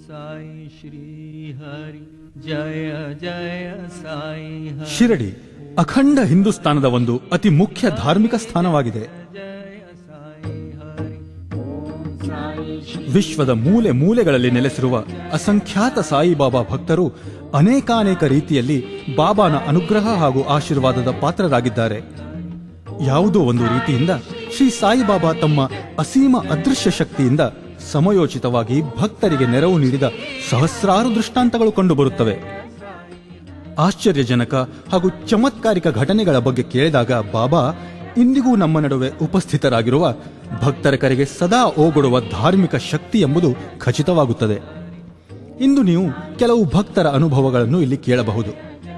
साई श्री हरि जय जय साई हरि ಶಿರಡಿ ಅಖಂಡ ಹಿಂದೂಸ್ತಾನದ ಒಂದು ಅತಿ ಮುಖ್ಯ ಧಾರ್ಮಿಕ ಸ್ಥಾನವಾಗಿದೆ जय साई हरि ओम साई श्री ವಿಶ್ವದ ಮೂಲೆ ಮೂಲೆಗಳಲ್ಲಿ ನೆಲೆಸಿರುವ ಅಸಂಖ್ಯಾತ ಸಾಯಿಬಾಬಾ ಭಕ್ತರು ಅನೇಕಾನೇಕ ರೀತಿಯಲ್ಲಿ ಬಾಬಾನ ಅನುಗ್ರಹ ಹಾಗೂ ಆಶೀರ್ವಾದದ ಪಾತ್ರರಾಗಿದ್ದಾರೆ ಯಾವುದೋ ಒಂದು ರೀತಿಯಿಂದ ಶ್ರೀ ಸಾಯಿಬಾಬಾ ತಮ್ಮ ಅಸೀಮ ಅದೃಶ್ಯ ಶಕ್ತಿಯಿಂದ ಸಮಯೋಚಿತವಾಗಿ ಭಕ್ತರಿಗೆ ನೆರವು ನೀಡಿದ ಸಹಸ್ರಾರು ದೃಷ್ಟಾಂತಗಳು ಕಂಡುಬರುತ್ತವೆ ಆಶ್ಚರ್ಯಜನಕ ಹಾಗೂ ಚಮತ್ಕಾರಿಕ ಘಟನೆಗಳ ಬಗ್ಗೆ ಕೇಳಿದಾಗ ಬಾಬಾ ಇಂದಿಗೂ ನಮ್ಮ ನಡುವೆ ಉಪಸ್ಥಿತರಾಗಿರುವ ಭಕ್ತರ ಕರೆಗೆ ಸದಾ ಓಗೊಡುವ ಧಾರ್ಮಿಕ ಶಕ್ತಿ ಎಂಬುದು ಖಚಿತವಾಗುತ್ತದೆ ಇಂದು ನೀವು ಕೆಲವು ಭಕ್ತರ ಅನುಭವಗಳನ್ನು ಇಲ್ಲಿ ಕೇಳಬಹುದು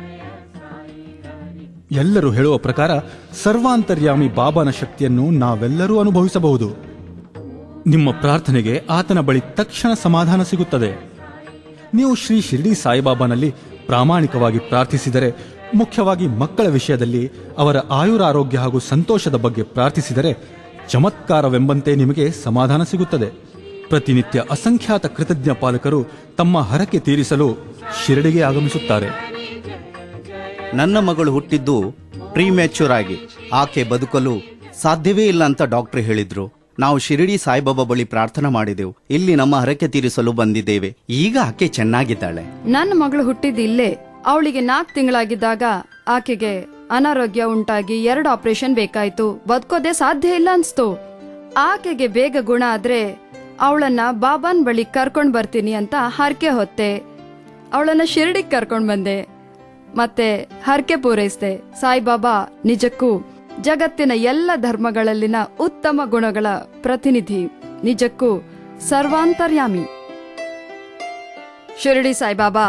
ಎಲ್ಲರೂ ಹೇಳುವ ಪ್ರಕಾರ ಸರ್ವಾಂತರ್ಯಾಮಿ ಬಾಬಾನ ಶಕ್ತಿಯನ್ನು ನಾವೆಲ್ಲರೂ ಅನುಭವಿಸಬಹುದು ನಿಮ್ಮ ಪ್ರಾರ್ಥನೆಗೆ ಆತನ ಬಳಿ ತಕ್ಷಣ ಸಮಾಧಾನ ಸಿಗುತ್ತದೆ ನೀವು ಶ್ರೀ ಶಿರ್ಡಿ ಸಾಯಿಬಾಬಾನಲ್ಲಿ ಪ್ರಾಮಾಣಿಕವಾಗಿ ಪ್ರಾರ್ಥಿಸಿದರೆ ಮುಖ್ಯವಾಗಿ ಮಕ್ಕಳ ವಿಷಯದಲ್ಲಿ ಅವರ ಆಯುರಾರೋಗ್ಯ ಹಾಗೂ ಸಂತೋಷದ ಬಗ್ಗೆ ಪ್ರಾರ್ಥಿಸಿದರೆ ಚಮತ್ಕಾರವೆಂಬಂತೆ ನಿಮಗೆ ಸಮಾಧಾನ ಸಿಗುತ್ತದೆ ಪ್ರತಿನಿತ್ಯ ಅಸಂಖ್ಯಾತ ಕೃತಜ್ಞ ಪಾಲಕರು ತಮ್ಮ ಹರಕೆ ತೀರಿಸಲು ಶಿರಡಿಗೆ ಆಗಮಿಸುತ್ತಾರೆ ನನ್ನ ಮಗಳು ಹುಟ್ಟಿದ್ದು ಪ್ರೀಮ್ಯಾಚ್ಯೂರ್ ಆಗಿ ಆಕೆ ಬದುಕಲು ಸಾಧ್ಯವೇ ಇಲ್ಲ ಅಂತ ಡಾಕ್ಟರ್ ಹೇಳಿದ್ರು ನಾವು ಶಿರಡಿ ಸಾಯಿಬಾಬಾ ಬಳಿ ಪ್ರಾರ್ಥನೆ ಮಾಡಿದೆವು ಇಲ್ಲಿ ನಮ್ಮ ಹರಕೆ ತೀರಿಸಲು ಬಂದಿದ್ದೇವೆ ಈಗ ಆಕೆ ಚೆನ್ನಾಗಿದ್ದಾಳೆ ನನ್ನ ಮಗಳು ಹುಟ್ಟಿದ ಇಲ್ಲೇ ಅವಳಿಗೆ ನಾಲ್ಕು ತಿಂಗಳಾಗಿದ್ದಾಗ ಆಕೆಗೆ ಅನಾರೋಗ್ಯ ಉಂಟಾಗಿ ಎರಡು ಆಪರೇಷನ್ ಬೇಕಾಯ್ತು ಬದುಕೋದೇ ಸಾಧ್ಯ ಇಲ್ಲ ಅನ್ಸ್ತು ಆಕೆಗೆ ಬೇಗ ಗುಣ ಆದ್ರೆ ಅವಳನ್ನ ಬಾಬಾನ್ ಬಳಿ ಕರ್ಕೊಂಡ್ ಬರ್ತೀನಿ ಅಂತ ಹರಕೆ ಹೊತ್ತೆ ಅವಳನ್ನ ಶಿರಡಿಗೆ ಕರ್ಕೊಂಡ್ ಬಂದೆ ಮತ್ತೆ ಹರಕೆ ಪೂರೈಸಿದೆ ಸಾಯಿಬಾಬಾ ನಿಜಕ್ಕೂ ಜಗತ್ತಿನ ಎಲ್ಲ ಧರ್ಮಗಳಲ್ಲಿನ ಉತ್ತಮ ಗುಣಗಳ ಪ್ರತಿನಿಧಿ ನಿಜಕ್ಕೂ ಸರ್ವಾಂತರ್ಯಾಮಿ ಶಿರಡಿ ಸಾಯಿಬಾಬಾ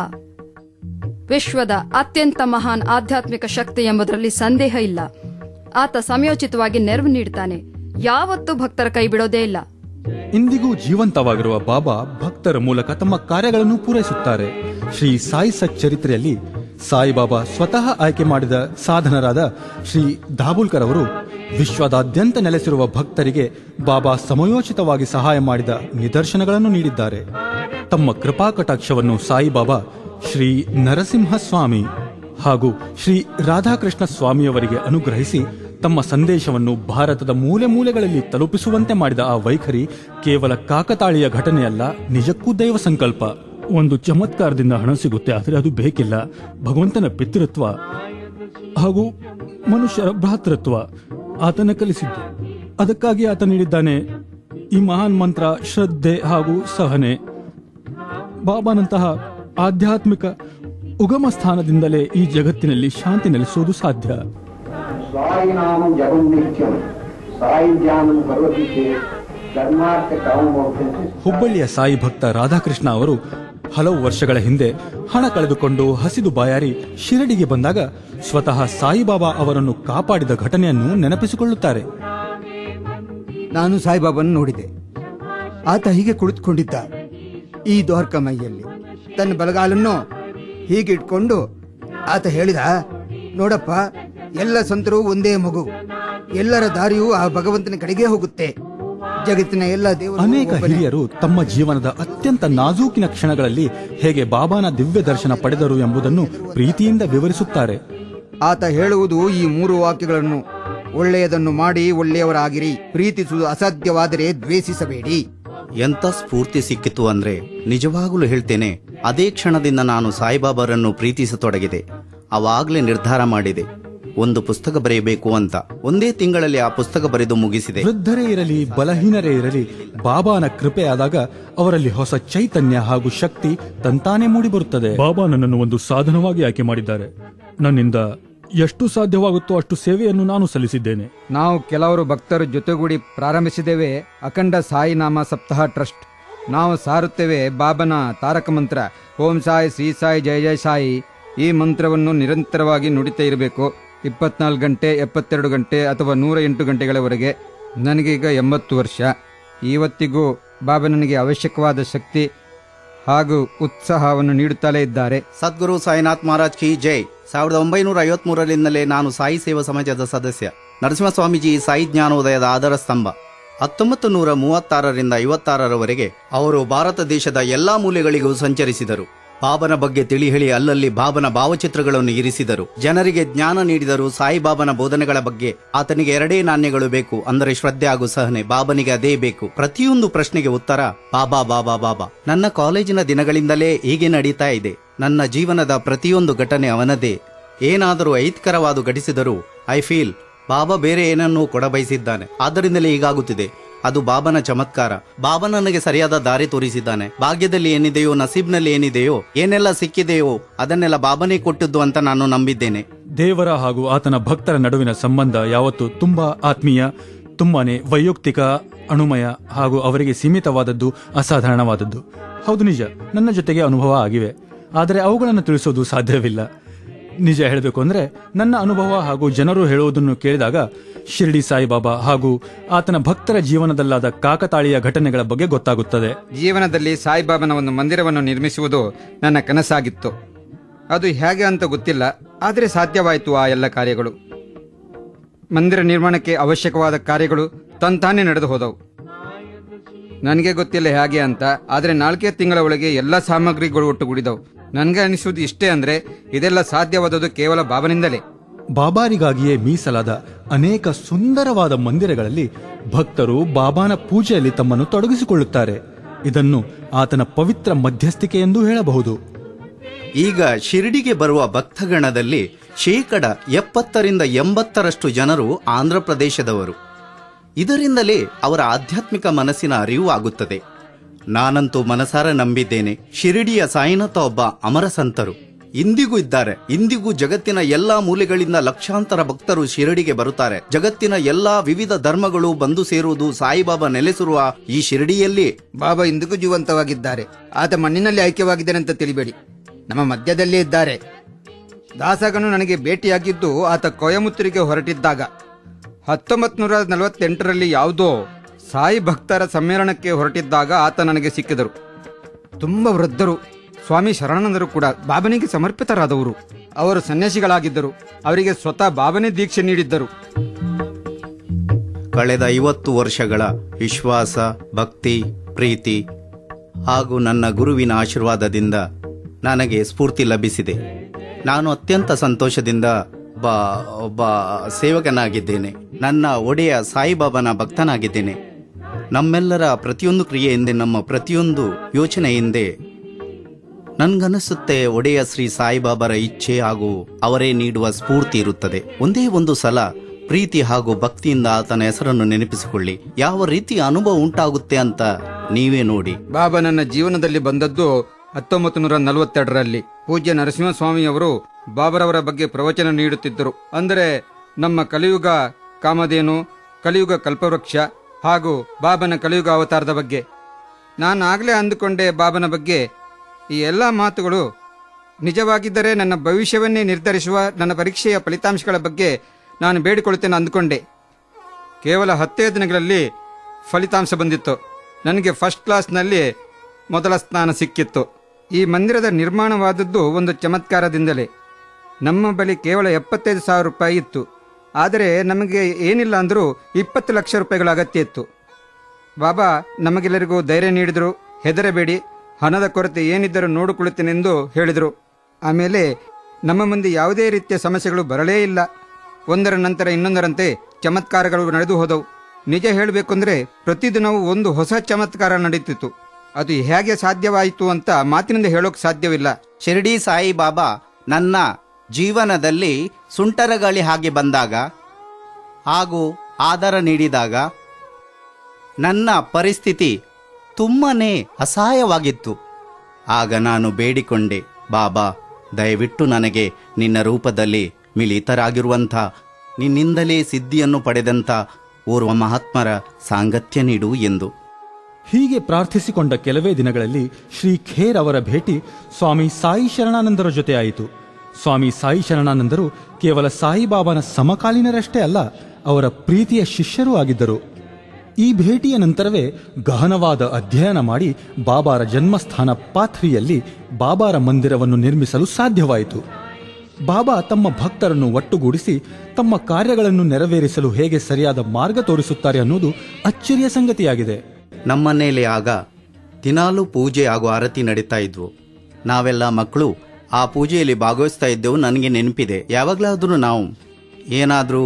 ವಿಶ್ವದ ಅತ್ಯಂತ ಮಹಾನ್ ಆಧ್ಯಾತ್ಮಿಕ ಶಕ್ತಿ ಎಂಬುದರಲ್ಲಿ ಸಂದೇಹ ಇಲ್ಲ ಆತ ಸಮಯೋಚಿತವಾಗಿ ನೆರವು ನೀಡ್ತಾನೆ ಯಾವತ್ತೂ ಭಕ್ತರ ಕೈ ಬಿಡೋದೇ ಇಲ್ಲ ಇಂದಿಗೂ ಜೀವಂತವಾಗಿರುವ ಬಾಬಾ ಭಕ್ತರ ಮೂಲಕ ತಮ್ಮ ಕಾರ್ಯಗಳನ್ನು ಪೂರೈಸುತ್ತಾರೆ ಶ್ರೀ ಸಾಯಿ ಸಚ್ಚರಿತ್ರೆಯಲ್ಲಿ ಸಾಯಿಬಾಬಾ ಸ್ವತಃ ಆಯ್ಕೆ ಮಾಡಿದ ಸಾಧನರಾದ ಶ್ರೀ ದಾಬುಲ್ಕರ್ ಅವರು ವಿಶ್ವದಾದ್ಯಂತ ನೆಲೆಸಿರುವ ಭಕ್ತರಿಗೆ ಬಾಬಾ ಸಮಯೋಚಿತವಾಗಿ ಸಹಾಯ ಮಾಡಿದ ನಿದರ್ಶನಗಳನ್ನು ನೀಡಿದ್ದಾರೆ ತಮ್ಮ ಕೃಪಾ ಕಟಾಕ್ಷವನ್ನು ಸಾಯಿಬಾಬಾ ಶ್ರೀ ನರಸಿಂಹ ಸ್ವಾಮಿ ಹಾಗೂ ಶ್ರೀ ರಾಧಾಕೃಷ್ಣ ಸ್ವಾಮಿಯವರಿಗೆ ಅನುಗ್ರಹಿಸಿ ತಮ್ಮ ಸಂದೇಶವನ್ನು ಭಾರತದ ಮೂಲೆ ಮೂಲೆಗಳಲ್ಲಿ ತಲುಪಿಸುವಂತೆ ಮಾಡಿದ ಆ ವೈಖರಿ ಕೇವಲ ಕಾಕತಾಳೀಯ ಘಟನೆಯಲ್ಲ ನಿಜಕ್ಕೂ ದೈವ ಸಂಕಲ್ಪ ಒಂದು ಚಮತ್ಕಾರದಿಂದ ಹಣ ಸಿಗುತ್ತೆ ಆದರೆ ಅದು ಬೇಕಿಲ್ಲ ಭಗವಂತನ ಪಿತೃತ್ವ ಹಾಗೂ ಮನುಷ್ಯರ ಭ್ರಾತೃತ್ವ ಆತನ ಕಲಿಸಿದ್ದು ಅದಕ್ಕಾಗಿ ಆತ ನೀಡಿದ್ದಾನೆ ಈ ಮಹಾನ್ ಮಂತ್ರ ಶ್ರದ್ಧೆ ಹಾಗೂ ಸಹನೆ ಬಾಬಾನಂತಹ ಆಧ್ಯಾತ್ಮಿಕ ಉಗಮ ಸ್ಥಾನದಿಂದಲೇ ಈ ಜಗತ್ತಿನಲ್ಲಿ ಶಾಂತಿ ನೆಲೆಸುವುದು ಸಾಧ್ಯ సాయినామం జపం నిత్యం సాయి ధ్యానం కరోతి చేత్ ధర్మార్థ కామమోక్షం ಹುಬ್ಬಳ್ಳಿಯ ಸಾಯಿ ಭಕ್ತ ರಾಧಾಕೃಷ್ಣ ಅವರು ಹಲವು ವರ್ಷಗಳ ಹಿಂದೆ ಹಣ ಕಳೆದುಕೊಂಡು ಹಸಿದು ಬಾಯಾರಿ ಶಿರಡಿಗೆ ಬಂದಾಗ ಸ್ವತಃ ಸಾಯಿಬಾಬಾ ಅವರನ್ನು ಕಾಪಾಡಿದ ಘಟನೆಯನ್ನು ನೆನಪಿಸಿಕೊಳ್ಳುತ್ತಾರೆ ನಾನು ಸಾಯಿಬಾಬನ್ ನೋಡಿದೆ ಆತ ಹೀಗೆ ಕುಳಿತುಕೊಂಡಿದ್ದ ಈ ದ್ವಾರಕ ಮೈಯಲ್ಲಿ ತನ್ನ ಬಲಗಾಲನ್ನು ಹೀಗೆ ಇಟ್ಕೊಂಡು ಆತ ಹೇಳಿದ ನೋಡಪ್ಪ ಎಲ್ಲ ಸಂತರು ಒಂದೇ ಮಗು ಎಲ್ಲರ ದಾರಿಯೂ ಆ ಭಗವಂತನ ಕಡೆಗೆ ಹೋಗುತ್ತೆ ಜಗತ್ತಿನ ಎಲ್ಲ ದೇವರು ಅನೇಕ ಒಬ್ಬನೇ. ಹಿರಿಯರು ತಮ್ಮ ಜೀವನದ ಅತ್ಯಂತ ನಾಜೂಕಿನ ಕ್ಷಣಗಳಲ್ಲಿ ಹೇಗೆ ಬಾಬಾನ ದಿವ್ಯ ದರ್ಶನ ಪಡೆದರು ಎಂಬುದನ್ನು ಪ್ರೀತಿಯಿಂದ ವಿವರಿಸುತ್ತಾರೆ ಆತ ಹೇಳುವುದು ಈ ಮೂರು ವಾಕ್ಯಗಳನ್ನು ಒಳ್ಳೆಯದನ್ನು ಮಾಡಿ ಒಳ್ಳೆಯವರಾಗಿರಿ ಪ್ರೀತಿಸುವುದು ಅಸಾಧ್ಯವಾದರೆ ದ್ವೇಷಿಸಬೇಡಿ ಎಂತ ಸ್ಫೂರ್ತಿ ಸಿಕ್ಕಿತು ಅಂದ್ರೆ ನಿಜವಾಗಲೂ ಹೇಳ್ತೇನೆ ಅದೇ ಕ್ಷಣದಿಂದ ನಾನು ಸಾಯಿಬಾಬಾರನ್ನು ಪ್ರೀತಿಸತೊಡಗಿದೆ ಅವಾಗ್ಲೇ ನಿರ್ಧಾರ ಮಾಡಿದೆ ಒಂದು ಪುಸ್ತಕ ಬರೆಯಬೇಕು ಅಂತ ಒಂದೇ ತಿಂಗಳಲ್ಲಿ ಆ ಪುಸ್ತಕ ಬರೆದು ಮುಗಿಸಿದೆ ವೃದ್ಧರೇ ಇರಲಿ ಬಲಹೀನರೇ ಇರಲಿ ಬಾಬಾನ ಕೃಪೆ ಆದಾಗ ಅವರಲ್ಲಿ ಹೊಸ ಚೈತನ್ಯ ಹಾಗೂ ಶಕ್ತಿ ತಂತಾನೆ ಮೂಡಿಬರುತ್ತದೆ ಬಾಬಾ ನನ್ನನ್ನು ಒಂದು ಸಾಧನವಾಗಿ ಆಯ್ಕೆ ಮಾಡಿದ್ದಾರೆ ನನ್ನಿಂದ ಎಷ್ಟು ಸಾಧ್ಯವಾಗುತ್ತೋ ಅಷ್ಟು ಸೇವೆಯನ್ನು ನಾನು ಸಲ್ಲಿಸಿದ್ದೇನೆ ನಾವು ಕೆಲವರು ಭಕ್ತರ ಜೊತೆಗೂಡಿ ಪ್ರಾರಂಭಿಸಿದ್ದೇವೆ ಅಖಂಡ ಸಾಯಿನಾಮ ಸಪ್ತಾಹ ಟ್ರಸ್ಟ್ ನಾವು ಸಾರುತ್ತೇವೆ ಬಾಬನ ತಾರಕ ಮಂತ್ರ ಓಂ ಸಾಯಿ ಶ್ರೀ ಸಾಯಿ ಜಯ ಜಯ ಸಾಯಿ ಈ ಮಂತ್ರವನ್ನು ನಿರಂತರವಾಗಿ ನುಡಿತಾ ಇರಬೇಕು ಇಪ್ಪತ್ನಾಲ್ಕು ಗಂಟೆ ಎಪ್ಪತ್ತೆರಡು ಗಂಟೆ ಅಥವಾ ನೂರ ಎಂಟು ಗಂಟೆಗಳವರೆಗೆ ನನಗೀಗ ಎಂಬತ್ತು ವರ್ಷ ಇವತ್ತಿಗೂ ಬಾಬಾ ನನಗೆ ಅವಶ್ಯಕವಾದ ಶಕ್ತಿ ಹಾಗೂ ಉತ್ಸಾಹವನ್ನು ನೀಡುತ್ತಲೇ ಇದ್ದಾರೆ ಸದ್ಗುರು ಸಾಯಿನಾಥ್ ಮಹಾರಾಜ್ ಕಿ ಜೈ ಸಾವಿರದ ಒಂಬೈನೂರ ಐವತ್ಮೂರರಿಂದಲೇ ನಾನು ಸಾಯಿ ಸೇವಾ ಸಮಾಜದ ಸದಸ್ಯ ನರಸಿಂಹ ಸ್ವಾಮೀಜಿ ಸಾಯಿ ಜ್ಞಾನೋದಯದ ಆಧಾರ ಸ್ತಂಭ ಹತ್ತೊಂಬತ್ತು ನೂರ ಮೂವತ್ತಾರರಿಂದ ಐವತ್ತಾರರವರೆಗೆ ಅವರು ಭಾರತ ದೇಶದ ಎಲ್ಲಾ ಮೂಲೆಗಳಿಗೂ ಸಂಚರಿಸಿದರು ಬಾಬನ ಬಗ್ಗೆ ತಿಳಿ ಹೇಳಿ ಅಲ್ಲಲ್ಲಿ ಬಾಬನ ಭಾವಚಿತ್ರಗಳನ್ನು ಇರಿಸಿದರು ಜನರಿಗೆ ಜ್ಞಾನ ನೀಡಿದರು ಸಾಯಿಬಾಬನ ಬೋಧನೆಗಳ ಬಗ್ಗೆ ಆತನಿಗೆ ಎರಡೇ ನಾಣ್ಯಗಳು ಬೇಕು ಅಂದರೆ ಶ್ರದ್ಧೆ ಹಾಗೂ ಸಹನೆ ಬಾಬನಿಗೆ ಅದೇ ಬೇಕು ಪ್ರತಿಯೊಂದು ಪ್ರಶ್ನೆಗೆ ಉತ್ತರ ಬಾಬಾ ಬಾಬಾ ಬಾಬಾ ನನ್ನ ಕಾಲೇಜಿನ ದಿನಗಳಿಂದಲೇ ಹೀಗೆ ನಡೀತಾ ಇದೆ ನನ್ನ ಜೀವನದ ಪ್ರತಿಯೊಂದು ಘಟನೆ ಅವನದೇ ಏನಾದರೂ ಐತ್ಕರವಾದು ಘಟಿಸಿದರೂ ಐ ಫೀಲ್ ಬಾಬಾ ಬೇರೆ ಏನನ್ನೂ ಕೊಡಬಯಸಿದ್ದಾನೆ ಆದ್ದರಿಂದಲೇ ಹೀಗಾಗುತ್ತಿದೆ ಅದು ಬಾಬನ ಚಮತ್ಕಾರ ಬಾಬಾ ನನಗೆ ಸರಿಯಾದ ದಾರಿ ತೋರಿಸಿದ್ದಾನೆ ಭಾಗ್ಯದಲ್ಲಿ ಏನಿದೆಯೋ ನಸೀಬ್ನಲ್ಲಿ ಏನಿದೆಯೋ ಏನೆಲ್ಲ ಸಿಕ್ಕಿದೆಯೋ ಅದನ್ನೆಲ್ಲ ಬಾಬನೇ ಕೊಟ್ಟದ್ದು ಅಂತ ನಾನು ನಂಬಿದ್ದೇನೆ ದೇವರ ಹಾಗೂ ಆತನ ಭಕ್ತರ ನಡುವಿನ ಸಂಬಂಧ ಯಾವತ್ತೂ ತುಂಬಾ ಆತ್ಮೀಯ ತುಂಬಾನೇ ವೈಯಕ್ತಿಕ ಅಣುಮಯ ಹಾಗೂ ಅವರಿಗೆ ಸೀಮಿತವಾದದ್ದು ಅಸಾಧಾರಣವಾದದ್ದು ಹೌದು ನಿಜ ನನ್ನ ಜೊತೆಗೆ ಅನುಭವ ಆಗಿವೆ ಆದರೆ ಅವುಗಳನ್ನು ತಿಳಿಸೋದು ಸಾಧ್ಯವಿಲ್ಲ ನಿಜ ಹೇಳಬೇಕು ಅಂದ್ರೆ ನನ್ನ ಅನುಭವ ಹಾಗೂ ಜನರು ಹೇಳುವುದನ್ನು ಕೇಳಿದಾಗ ಶಿರ್ಡಿ ಸಾಯಿಬಾಬಾ ಹಾಗೂ ಆತನ ಭಕ್ತರ ಜೀವನದಲ್ಲಾದ ಕಾಕತಾಳೀಯ ಘಟನೆಗಳ ಬಗ್ಗೆ ಗೊತ್ತಾಗುತ್ತದೆ ಜೀವನದಲ್ಲಿ ಸಾಯಿಬಾಬನ ಒಂದು ಮಂದಿರವನ್ನು ನಿರ್ಮಿಸುವುದು ನನ್ನ ಕನಸಾಗಿತ್ತು ಅದು ಹೇಗೆ ಅಂತ ಗೊತ್ತಿಲ್ಲ ಆದರೆ ಸಾಧ್ಯವಾಯಿತು ಆ ಎಲ್ಲ ಕಾರ್ಯಗಳು ಮಂದಿರ ನಿರ್ಮಾಣಕ್ಕೆ ಅವಶ್ಯಕವಾದ ಕಾರ್ಯಗಳು ತಂತಾನೇ ನಡೆದು ಹೋದವು ನನಗೆ ಗೊತ್ತಿಲ್ಲ ಹೇಗೆ ಅಂತ ಆದರೆ ನಾಲ್ಕೇ ತಿಂಗಳ ಒಳಗೆ ಎಲ್ಲ ಸಾಮಗ್ರಿಗಳು ಒಟ್ಟುಗೂಡಿದವು ನನಗೆ ಅನಿಸುವುದು ಇಷ್ಟೇ ಅಂದ್ರೆ ಇದೆಲ್ಲ ಸಾಧ್ಯವಾದದ್ದು ಕೇವಲ ಬಾಬನಿಂದಲೇ ಬಾಬಾರಿಗಾಗಿಯೇ ಮೀಸಲಾದ ಅನೇಕ ಸುಂದರವಾದ ಮಂದಿರಗಳಲ್ಲಿ ಭಕ್ತರು ಬಾಬಾನ ಪೂಜೆಯಲ್ಲಿ ತಮ್ಮನ್ನು ತೊಡಗಿಸಿಕೊಳ್ಳುತ್ತಾರೆ ಇದನ್ನು ಆತನ ಪವಿತ್ರ ಮಧ್ಯಸ್ಥಿಕೆ ಎಂದು ಹೇಳಬಹುದು ಈಗ ಶಿರಡಿಗೆ ಬರುವ ಭಕ್ತಗಣದಲ್ಲಿ ಶೇಕಡ ಎಪ್ಪತ್ತರಿಂದ ಎಂಬತ್ತರಷ್ಟು ಜನರು ಆಂಧ್ರ ಪ್ರದೇಶದವರು ಇದರಿಂದಲೇ ಅವರ ಆಧ್ಯಾತ್ಮಿಕ ಮನಸ್ಸಿನ ಅರಿವು ಆಗುತ್ತದೆ ನಾನಂತೂ ಮನಸಾರ ನಂಬಿದ್ದೇನೆ ಶಿರಡಿಯ ಸಾಯಿನಾಥ ಒಬ್ಬ ಅಮರ ಸಂತರು ಇಂದಿಗೂ ಇದ್ದಾರೆ ಇಂದಿಗೂ ಜಗತ್ತಿನ ಎಲ್ಲಾ ಮೂಲೆಗಳಿಂದ ಲಕ್ಷಾಂತರ ಭಕ್ತರು ಶಿರಡಿಗೆ ಬರುತ್ತಾರೆ ಜಗತ್ತಿನ ಎಲ್ಲಾ ವಿವಿಧ ಧರ್ಮಗಳು ಬಂದು ಸೇರುವುದು ಸಾಯಿಬಾಬಾ ನೆಲೆಸಿರುವ ಈ ಶಿರಡಿಯಲ್ಲಿ ಬಾಬಾ ಇಂದಿಗೂ ಜೀವಂತವಾಗಿದ್ದಾರೆ ಆತ ಮಣ್ಣಿನಲ್ಲಿ ಐಕ್ಯವಾಗಿದ್ದಾನೆ ಅಂತ ತಿಳಿಬೇಡಿ ನಮ್ಮ ಮಧ್ಯದಲ್ಲೇ ಇದ್ದಾರೆ ದಾಸಗನು ನನಗೆ ಭೇಟಿಯಾಗಿದ್ದು ಆತ ಕೊಯಮುತ್ತೂರಿಗೆ ಹೊರಟಿದ್ದಾಗ ಹತ್ತೊಂಬತ್ತು ನೂರ ನಲವತ್ತೆಂಟರಲ್ಲಿ ಯಾವುದೋ ಸಾಯಿ ಭಕ್ತರ ಸಮ್ಮೇಳನಕ್ಕೆ ಹೊರಟಿದ್ದಾಗ ಆತ ನನಗೆ ಸಿಕ್ಕಿದರು ತುಂಬಾ ವೃದ್ಧರು ಸ್ವಾಮಿ ಶರಣಾನಂದರು ಕೂಡ ಬಾಬನಿಗೆ ಸಮರ್ಪಿತರಾದವರು ಅವರು ಸನ್ಯಾಸಿಗಳಾಗಿದ್ದರು ಅವರಿಗೆ ಸ್ವತಃ ಬಾಬನೇ ದೀಕ್ಷೆ ನೀಡಿದ್ದರು ಕಳೆದ ಐವತ್ತು ವರ್ಷಗಳ ವಿಶ್ವಾಸ ಭಕ್ತಿ ಪ್ರೀತಿ ಹಾಗೂ ನನ್ನ ಗುರುವಿನ ಆಶೀರ್ವಾದದಿಂದ ನನಗೆ ಸ್ಫೂರ್ತಿ ಲಭಿಸಿದೆ ನಾನು ಅತ್ಯಂತ ಸಂತೋಷದಿಂದ ಒಬ್ಬ ಒಬ್ಬ ಸೇವಕನಾಗಿದ್ದೇನೆ ನನ್ನ ಒಡೆಯ ಸಾಯಿಬಾಬಾನ ಭಕ್ತನಾಗಿದ್ದೇನೆ ನಮ್ಮೆಲ್ಲರ ಪ್ರತಿಯೊಂದು ಕ್ರಿಯೆ ಹಿಂದೆ ನಮ್ಮ ಪ್ರತಿಯೊಂದು ಯೋಚನೆ ಹಿಂದೆ ನನ್ಗನಿಸುತ್ತೆ ಒಡೆಯ ಶ್ರೀ ಸಾಯಿಬಾಬಾರ ಇಚ್ಛೆ ಹಾಗೂ ಅವರೇ ನೀಡುವ ಸ್ಫೂರ್ತಿ ಇರುತ್ತದೆ ಒಂದೇ ಒಂದು ಸಲ ಪ್ರೀತಿ ಹಾಗೂ ಭಕ್ತಿಯಿಂದ ಆತನ ಹೆಸರನ್ನು ನೆನಪಿಸಿಕೊಳ್ಳಿ ಯಾವ ರೀತಿ ಅನುಭವ ಉಂಟಾಗುತ್ತೆ ಅಂತ ನೀವೇ ನೋಡಿ ಬಾಬಾ ನನ್ನ ಜೀವನದಲ್ಲಿ ಬಂದದ್ದು ಹತ್ತೊಂಬತ್ತು ನೂರ ನಲವತ್ತೆರಡರಲ್ಲಿ ಪೂಜ್ಯ ನರಸಿಂಹಸ್ವಾಮಿಯವರು ಬಾಬರವರ ಬಗ್ಗೆ ಪ್ರವಚನ ನೀಡುತ್ತಿದ್ದರು ಅಂದರೆ ನಮ್ಮ ಕಲಿಯುಗ ಕಾಮಧೇನು ಕಲಿಯುಗ ಕಲ್ಪವೃಕ್ಷ ಹಾಗೂ ಬಾಬನ ಕಲಿಯುಗ ಅವತಾರದ ಬಗ್ಗೆ ನಾನು ಆಗಲೇ ಅಂದುಕೊಂಡೆ ಬಾಬನ ಬಗ್ಗೆ ಈ ಎಲ್ಲ ಮಾತುಗಳು ನಿಜವಾಗಿದ್ದರೆ ನನ್ನ ಭವಿಷ್ಯವನ್ನೇ ನಿರ್ಧರಿಸುವ ನನ್ನ ಪರೀಕ್ಷೆಯ ಫಲಿತಾಂಶಗಳ ಬಗ್ಗೆ ನಾನು ಬೇಡಿಕೊಳ್ಳುತ್ತೇನೆ ಅಂದುಕೊಂಡೆ ಕೇವಲ ಹತ್ತೇ ದಿನಗಳಲ್ಲಿ ಫಲಿತಾಂಶ ಬಂದಿತ್ತು ನನಗೆ ಫಸ್ಟ್ ಕ್ಲಾಸ್ನಲ್ಲಿ ಮೊದಲ ಸ್ಥಾನ ಸಿಕ್ಕಿತ್ತು ಈ ಮಂದಿರದ ನಿರ್ಮಾಣವಾದದ್ದು ಒಂದು ಚಮತ್ಕಾರದಿಂದಲೇ ನಮ್ಮ ಬಳಿ ಕೇವಲ ಎಪ್ಪತ್ತೈದು ಸಾವಿರ ರೂಪಾಯಿ ಇತ್ತು ಆದರೆ ನಮಗೆ ಏನಿಲ್ಲ ಅಂದರೂ ಇಪ್ಪತ್ತು ಲಕ್ಷ ರೂಪಾಯಿಗಳ ಅಗತ್ಯ ಇತ್ತು ಬಾಬಾ ನಮಗೆಲ್ಲರಿಗೂ ಧೈರ್ಯ ನೀಡಿದರು ಹೆದರಬೇಡಿ ಹಣದ ಕೊರತೆ ಏನಿದ್ದರೂ ನೋಡಿಕೊಳ್ಳುತ್ತೇನೆಂದು ಹೇಳಿದರು ಆಮೇಲೆ ನಮ್ಮ ಮುಂದೆ ಯಾವುದೇ ರೀತಿಯ ಸಮಸ್ಯೆಗಳು ಬರಲೇ ಇಲ್ಲ ಒಂದರ ನಂತರ ಇನ್ನೊಂದರಂತೆ ಚಮತ್ಕಾರಗಳು ನಡೆದು ಹೋದವು ನಿಜ ಹೇಳಬೇಕೆಂದ್ರೆ ಪ್ರತಿದಿನವೂ ಒಂದು ಹೊಸ ಚಮತ್ಕಾರ ನಡೀತಿತ್ತು ಅದು ಹೇಗೆ ಸಾಧ್ಯವಾಯಿತು ಅಂತ ಮಾತಿನಿಂದ ಹೇಳೋಕೆ ಸಾಧ್ಯವಿಲ್ಲ ಶಿರಡಿ ಸಾಯಿಬಾಬಾ ನನ್ನ ಜೀವನದಲ್ಲಿ ಸುಂಟರ ಗಾಳಿ ಹಾಗೆ ಬಂದಾಗ ಹಾಗೂ ಆಧಾರ ನೀಡಿದಾಗ ನನ್ನ ಪರಿಸ್ಥಿತಿ ತುಂಬನೇ ಅಸಹಾಯವಾಗಿತ್ತು ಆಗ ನಾನು ಬೇಡಿಕೊಂಡೆ ಬಾಬಾ ದಯವಿಟ್ಟು ನನಗೆ ನಿನ್ನ ರೂಪದಲ್ಲಿ ಮಿಳಿತರಾಗಿರುವಂಥ ನಿನ್ನಿಂದಲೇ ಸಿದ್ಧಿಯನ್ನು ಪಡೆದಂಥ ಓರ್ವ ಮಹಾತ್ಮರ ಸಾಂಗತ್ಯ ನೀಡು ಎಂದು ಹೀಗೆ ಪ್ರಾರ್ಥಿಸಿಕೊಂಡ ಕೆಲವೇ ದಿನಗಳಲ್ಲಿ ಶ್ರೀ ಖೇರ್ ಅವರ ಭೇಟಿ ಸ್ವಾಮಿ ಸಾಯಿ ಶರಣಾನಂದರ ಜೊತೆ ಆಯಿತು ಸ್ವಾಮಿ ಸಾಯಿ ಶರಣಾನಂದರು ಕೇವಲ ಸಾಯಿಬಾಬಾನ ಸಮಕಾಲೀನರಷ್ಟೇ ಅಲ್ಲ ಅವರ ಪ್ರೀತಿಯ ಶಿಷ್ಯರೂ ಆಗಿದ್ದರು ಈ ಭೇಟಿಯ ನಂತರವೇ ಗಹನವಾದ ಅಧ್ಯಯನ ಮಾಡಿ ಬಾಬಾರ ಜನ್ಮಸ್ಥಾನ ಪಾಥ್ರಿಯಲ್ಲಿ ಬಾಬಾರ ಮಂದಿರವನ್ನು ನಿರ್ಮಿಸಲು ಸಾಧ್ಯವಾಯಿತು ಬಾಬಾ ತಮ್ಮ ಭಕ್ತರನ್ನು ಒಟ್ಟುಗೂಡಿಸಿ ತಮ್ಮ ಕಾರ್ಯಗಳನ್ನು ನೆರವೇರಿಸಲು ಹೇಗೆ ಸರಿಯಾದ ಮಾರ್ಗ ತೋರಿಸುತ್ತಾರೆ ಅನ್ನೋದು ಅಚ್ಚರಿಯ ಸಂಗತಿಯಾಗಿದೆ ನಮ್ಮನೇಲಿ ಆಗ ದಿನಾಲೂ ಪೂಜೆ ಹಾಗೂ ಆರತಿ ನಡೀತಾ ಇದ್ವು ನಾವೆಲ್ಲ ಮಕ್ಕಳು ಆ ಪೂಜೆಯಲ್ಲಿ ಭಾಗವಹಿಸ್ತಾ ಇದ್ದೆವು ನನಗೆ ನೆನಪಿದೆ ಯಾವಾಗಲಾದ್ರೂ ನಾವು ಏನಾದರೂ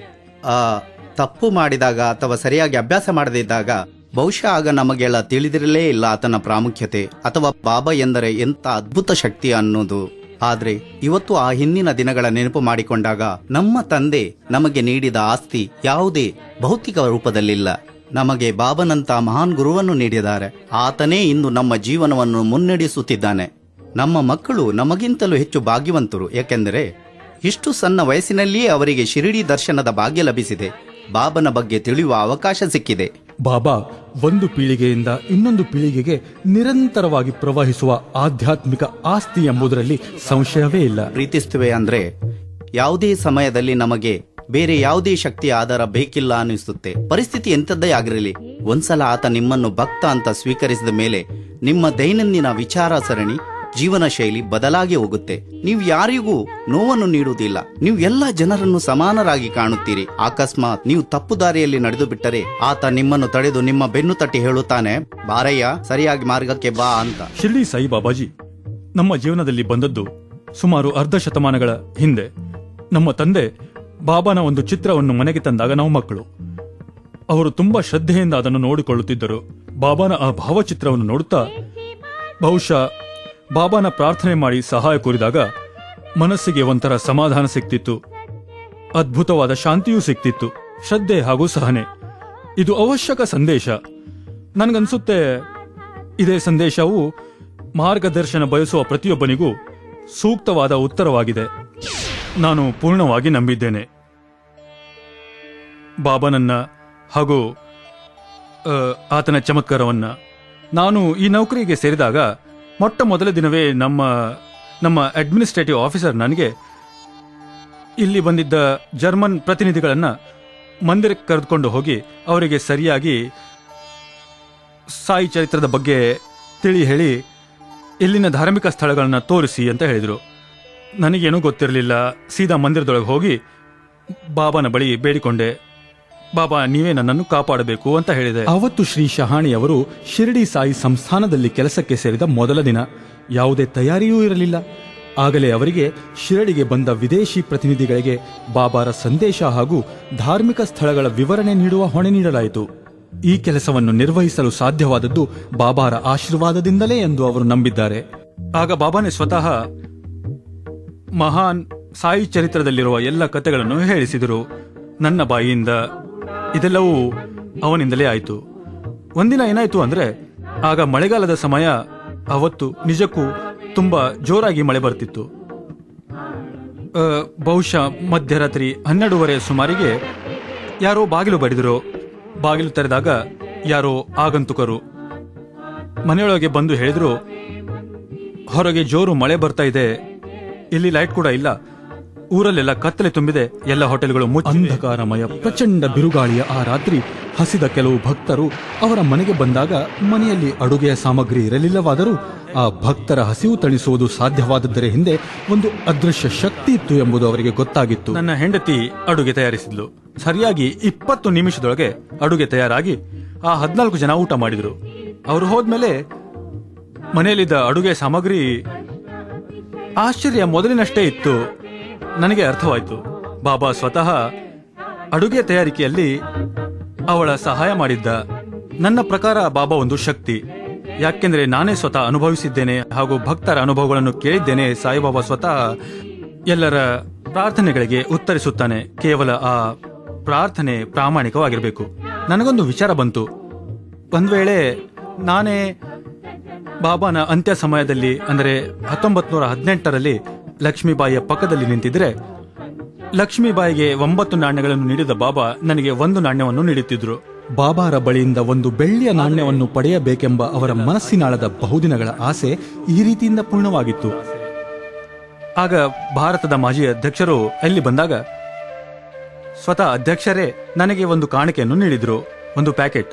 ತಪ್ಪು ಮಾಡಿದಾಗ ಅಥವಾ ಸರಿಯಾಗಿ ಅಭ್ಯಾಸ ಮಾಡದಿದ್ದಾಗ ಬಹುಶಃ ಆಗ ನಮಗೆಲ್ಲ ತಿಳಿದಿರಲೇ ಇಲ್ಲ ಆತನ ಪ್ರಾಮುಖ್ಯತೆ ಅಥವಾ ಬಾಬಾ ಎಂದರೆ ಎಂಥ ಅದ್ಭುತ ಶಕ್ತಿ ಅನ್ನೋದು ಆದ್ರೆ ಇವತ್ತು ಆ ಹಿಂದಿನ ದಿನಗಳ ನೆನಪು ಮಾಡಿಕೊಂಡಾಗ ನಮ್ಮ ತಂದೆ ನಮಗೆ ನೀಡಿದ ಆಸ್ತಿ ಯಾವುದೇ ಭೌತಿಕ ರೂಪದಲ್ಲಿಲ್ಲ ನಮಗೆ ಬಾಬನಂತ ಮಹಾನ್ ಗುರುವನ್ನು ನೀಡಿದ್ದಾರೆ ಆತನೇ ಇಂದು ನಮ್ಮ ಜೀವನವನ್ನು ಮುನ್ನಡೆಸುತ್ತಿದ್ದಾನೆ ನಮ್ಮ ಮಕ್ಕಳು ನಮಗಿಂತಲೂ ಹೆಚ್ಚು ಭಾಗ್ಯವಂತರು ಏಕೆಂದರೆ ಇಷ್ಟು ಸಣ್ಣ ವಯಸ್ಸಿನಲ್ಲಿಯೇ ಅವರಿಗೆ ಶಿರಿಡಿ ದರ್ಶನದ ಭಾಗ್ಯ ಲಭಿಸಿದೆ ಬಾಬನ ಬಗ್ಗೆ ತಿಳಿಯುವ ಅವಕಾಶ ಸಿಕ್ಕಿದೆ ಬಾಬಾ ಒಂದು ಪೀಳಿಗೆಯಿಂದ ಇನ್ನೊಂದು ಪೀಳಿಗೆಗೆ ನಿರಂತರವಾಗಿ ಪ್ರವಹಿಸುವ ಆಧ್ಯಾತ್ಮಿಕ ಆಸ್ತಿ ಎಂಬುದರಲ್ಲಿ ಸಂಶಯವೇ ಇಲ್ಲ ಪ್ರೀತಿಸ್ತೇವೆ ಅಂದ್ರೆ ಯಾವುದೇ ಸಮಯದಲ್ಲಿ ನಮಗೆ ಬೇರೆ ಯಾವುದೇ ಶಕ್ತಿಯ ಆಧಾರ ಬೇಕಿಲ್ಲ ಅನಿಸುತ್ತೆ ಪರಿಸ್ಥಿತಿ ಎಂಥದ್ದೇ ಆಗಿರಲಿ ಒಂದ್ಸಲ ಆತ ನಿಮ್ಮನ್ನು ಭಕ್ತ ಅಂತ ಸ್ವೀಕರಿಸಿದ ಮೇಲೆ ನಿಮ್ಮ ದೈನಂದಿನ ವಿಚಾರ ಸರಣಿ ಜೀವನ ಶೈಲಿ ಬದಲಾಗಿ ಹೋಗುತ್ತೆ ನೀವು ಯಾರಿಗೂ ನೋವನ್ನು ನೀಡುವುದಿಲ್ಲ ನೀವು ಎಲ್ಲ ಜನರನ್ನು ಸಮಾನರಾಗಿ ಕಾಣುತ್ತೀರಿ ಅಕಸ್ಮಾತ್ ನೀವು ತಪ್ಪು ದಾರಿಯಲ್ಲಿ ನಡೆದು ಬಿಟ್ಟರೆ ಆತ ನಿಮ್ಮನ್ನು ತಡೆದು ನಿಮ್ಮ ಬೆನ್ನು ತಟ್ಟಿ ಹೇಳುತ್ತಾನೆ ಬಾರಯ್ಯ ಸರಿಯಾಗಿ ಮಾರ್ಗಕ್ಕೆ ಬಾ ಅಂತ ಶಿರ್ಡಿ ಸಾಯಿಬಾಬಾಜಿ ನಮ್ಮ ಜೀವನದಲ್ಲಿ ಬಂದದ್ದು ಸುಮಾರು ಅರ್ಧ ಶತಮಾನಗಳ ಹಿಂದೆ ನಮ್ಮ ತಂದೆ ಬಾಬಾನ ಒಂದು ಚಿತ್ರವನ್ನು ಮನೆಗೆ ತಂದಾಗ ನಾವು ಮಕ್ಕಳು ಅವರು ತುಂಬಾ ಶ್ರದ್ಧೆಯಿಂದ ಅದನ್ನು ನೋಡಿಕೊಳ್ಳುತ್ತಿದ್ದರು ಬಾಬಾನ ಆ ಭಾವಚಿತ್ರವನ್ನು ನೋಡುತ್ತಾ ಬಹುಶಃ ಬಾಬಾನ ಪ್ರಾರ್ಥನೆ ಮಾಡಿ ಸಹಾಯ ಕೋರಿದಾಗ ಮನಸ್ಸಿಗೆ ಒಂಥರ ಸಮಾಧಾನ ಸಿಕ್ತಿತ್ತು ಅದ್ಭುತವಾದ ಶಾಂತಿಯೂ ಸಿಕ್ತಿತ್ತು ಶ್ರದ್ಧೆ ಹಾಗೂ ಸಹನೆ ಇದು ಅವಶ್ಯಕ ಸಂದೇಶ ನನಗನ್ಸುತ್ತೆ ಇದೇ ಸಂದೇಶವು ಮಾರ್ಗದರ್ಶನ ಬಯಸುವ ಪ್ರತಿಯೊಬ್ಬನಿಗೂ ಸೂಕ್ತವಾದ ಉತ್ತರವಾಗಿದೆ ನಾನು ಪೂರ್ಣವಾಗಿ ನಂಬಿದ್ದೇನೆ ಬಾಬನನ್ನ ಹಾಗೂ ಆ, ಆತನ ಚಮತ್ಕಾರವನ್ನ ನಾನು ಈ ನೌಕರಿಗೆ ಸೇರಿದಾಗ ಮೊಟ್ಟ ಮೊದಲ ದಿನವೇ ನಮ್ಮ ನಮ್ಮ ಅಡ್ಮಿನಿಸ್ಟ್ರೇಟಿವ್ ಆಫೀಸರ್ ನನಗೆ ಇಲ್ಲಿ ಬಂದಿದ್ದ ಜರ್ಮನ್ ಪ್ರತಿನಿಧಿಗಳನ್ನ ಮಂದಿರಕ್ಕೆ ಕರೆದುಕೊಂಡು ಹೋಗಿ ಅವರಿಗೆ ಸರಿಯಾಗಿ ಸಾಯಿ ಚರಿತ್ರದ ಬಗ್ಗೆ ತಿಳಿ ಹೇಳಿ ಇಲ್ಲಿನ ಧಾರ್ಮಿಕ ಸ್ಥಳಗಳನ್ನ ತೋರಿಸಿ ಅಂತ ಹೇಳಿದರು ನನಗೇನೂ ಗೊತ್ತಿರಲಿಲ್ಲ ಸೀದಾ ಮಂದಿರದೊಳಗೆ ಹೋಗಿ ಬಾಬಾನ ಬಳಿ ಬೇಡಿಕೊಂಡೆ ಬಾಬಾ ನೀವೇ ನನ್ನನ್ನು ಕಾಪಾಡಬೇಕು ಅಂತ ಹೇಳಿದೆ ಅವತ್ತು ಶ್ರೀ ಶಹಾಣಿ ಅವರು ಶಿರಡಿ ಸಾಯಿ ಸಂಸ್ಥಾನದಲ್ಲಿ ಕೆಲಸಕ್ಕೆ ಸೇರಿದ ಮೊದಲ ದಿನ ಯಾವುದೇ ತಯಾರಿಯೂ ಇರಲಿಲ್ಲ ಆಗಲೇ ಅವರಿಗೆ ಶಿರಡಿಗೆ ಬಂದ ವಿದೇಶಿ ಪ್ರತಿನಿಧಿಗಳಿಗೆ ಬಾಬಾರ ಸಂದೇಶ ಹಾಗೂ ಧಾರ್ಮಿಕ ಸ್ಥಳಗಳ ವಿವರಣೆ ನೀಡುವ ಹೊಣೆ ನೀಡಲಾಯಿತು ಈ ಕೆಲಸವನ್ನು ನಿರ್ವಹಿಸಲು ಸಾಧ್ಯವಾದದ್ದು ಬಾಬಾರ ಆಶೀರ್ವಾದದಿಂದಲೇ ಎಂದು ಅವರು ನಂಬಿದ್ದಾರೆ ಆಗ ಬಾಬಾನೇ ಸ್ವತಃ ಮಹಾನ್ ಸಾಯಿ ಚರಿತ್ರದಲ್ಲಿರುವ ಎಲ್ಲ ಕಥೆಗಳನ್ನು ಹೇಳಿಸಿದರು ನನ್ನ ಬಾಯಿಯಿಂದ ಇದೆಲ್ಲವೂ ಅವನಿಂದಲೇ ಆಯಿತು ಒಂದಿನ ಏನಾಯ್ತು ಅಂದ್ರೆ ಆಗ ಮಳೆಗಾಲದ ಸಮಯ ಅವತ್ತು ನಿಜಕ್ಕೂ ತುಂಬಾ ಜೋರಾಗಿ ಮಳೆ ಬರ್ತಿತ್ತು ಆ, ಬಹುಶಃ ಮಧ್ಯರಾತ್ರಿ ಹನ್ನೆರಡೂವರೆ ಸುಮಾರಿಗೆ ಯಾರೋ ಬಾಗಿಲು ಬಡಿದರು ಬಾಗಿಲು ತೆರೆದಾಗ ಯಾರೋ ಆಗಂತುಕರು ಮನೆಯೊಳಗೆ ಬಂದು ಹೇಳಿದ್ರು ಹೊರಗೆ ಜೋರು ಮಳೆ ಬರ್ತಾ ಇದೆ ಇಲ್ಲಿ ಲೈಟ್ ಕೂಡ ಇಲ್ಲ ಊರಲ್ಲೆಲ್ಲ ಕತ್ತಲೆ ತುಂಬಿದೆ ಎಲ್ಲ ಹೋಟೆಲ್ಗಳು ಮುಚ್ಚ ಅಂಧಕಾರಮಯ ಪ್ರಚಂಡ ಬಿರುಗಾಳಿಯ ಆ ರಾತ್ರಿ ಹಸಿದ ಕೆಲವು ಭಕ್ತರು ಅವರ ಮನೆಗೆ ಬಂದಾಗ ಮನೆಯಲ್ಲಿ ಅಡುಗೆಯ ಸಾಮಗ್ರಿ ಇರಲಿಲ್ಲವಾದರೂ ಆ ಭಕ್ತರ ಹಸಿವು ತಣಿಸುವುದು ಸಾಧ್ಯವಾದದ್ದರ ಹಿಂದೆ ಒಂದು ಅದೃಶ್ಯ ಶಕ್ತಿ ಇತ್ತು ಎಂಬುದು ಅವರಿಗೆ ಗೊತ್ತಾಗಿತ್ತು ನನ್ನ ಹೆಂಡತಿ ಅಡುಗೆ ತಯಾರಿಸಿದ್ಲು ಸರಿಯಾಗಿ ಇಪ್ಪತ್ತು ನಿಮಿಷದೊಳಗೆ ಅಡುಗೆ ತಯಾರಾಗಿ ಆ ಹದಿನಾಲ್ಕು ಜನ ಊಟ ಮಾಡಿದ್ರು ಅವರು ಹೋದ್ಮೇಲೆ ಮನೆಯಲ್ಲಿದ್ದ ಅಡುಗೆ ಸಾಮಗ್ರಿ ಆಶ್ಚರ್ಯ ಮೊದಲಿನಷ್ಟೇ ಇತ್ತು ನನಗೆ ಅರ್ಥವಾಯ್ತು ಬಾಬಾ ಸ್ವತಃ ಅಡುಗೆ ತಯಾರಿಕೆಯಲ್ಲಿ ಅವಳ ಸಹಾಯ ಮಾಡಿದ್ದ ನನ್ನ ಪ್ರಕಾರ ಬಾಬಾ ಒಂದು ಶಕ್ತಿ ಯಾಕೆಂದ್ರೆ ನಾನೇ ಸ್ವತಃ ಅನುಭವಿಸಿದ್ದೇನೆ ಹಾಗೂ ಭಕ್ತರ ಅನುಭವಗಳನ್ನು ಕೇಳಿದ್ದೇನೆ ಸಾಯಿಬಾಬಾ ಸ್ವತಃ ಎಲ್ಲರ ಪ್ರಾರ್ಥನೆಗಳಿಗೆ ಉತ್ತರಿಸುತ್ತಾನೆ ಕೇವಲ ಆ ಪ್ರಾರ್ಥನೆ ಪ್ರಾಮಾಣಿಕವಾಗಿರಬೇಕು ನನಗೊಂದು ವಿಚಾರ ಬಂತು ಒಂದ್ ವೇಳೆ ನಾನೇ ಬಾಬಾನ ಅಂತ್ಯ ಸಮಯದಲ್ಲಿ ಅಂದರೆ ಹತ್ತೊಂಬತ್ ನೂರ ಹದಿನೆಂಟರಲ್ಲಿ ಲಕ್ಷ್ಮೀಬಾಯಿಯ ಪಕ್ಕದಲ್ಲಿ ನಿಂತಿದ್ರೆ ಲಕ್ಷ್ಮೀಬಾಯಿಗೆ ಒಂಬತ್ತು ನಾಣ್ಯಗಳನ್ನು ನೀಡಿದ ಬಾಬಾ ನನಗೆ ಒಂದು ನಾಣ್ಯವನ್ನು ನೀಡುತ್ತಿದ್ರು ಬಾಬಾರ ಬಳಿಯಿಂದ ಒಂದು ಬೆಳ್ಳಿಯ ನಾಣ್ಯವನ್ನು ಪಡೆಯಬೇಕೆಂಬ ಅವರ ಮನಸ್ಸಿನಾಳದ ಬಹುದಿನಗಳ ಆಸೆ ಈ ರೀತಿಯಿಂದ ಪೂರ್ಣವಾಗಿತ್ತು ಆಗ ಭಾರತದ ಮಾಜಿ ಅಧ್ಯಕ್ಷರು ಅಲ್ಲಿ ಬಂದಾಗ ಸ್ವತಃ ಅಧ್ಯಕ್ಷರೇ ನನಗೆ ಒಂದು ಕಾಣಿಕೆಯನ್ನು ನೀಡಿದ್ರು ಒಂದು ಪ್ಯಾಕೆಟ್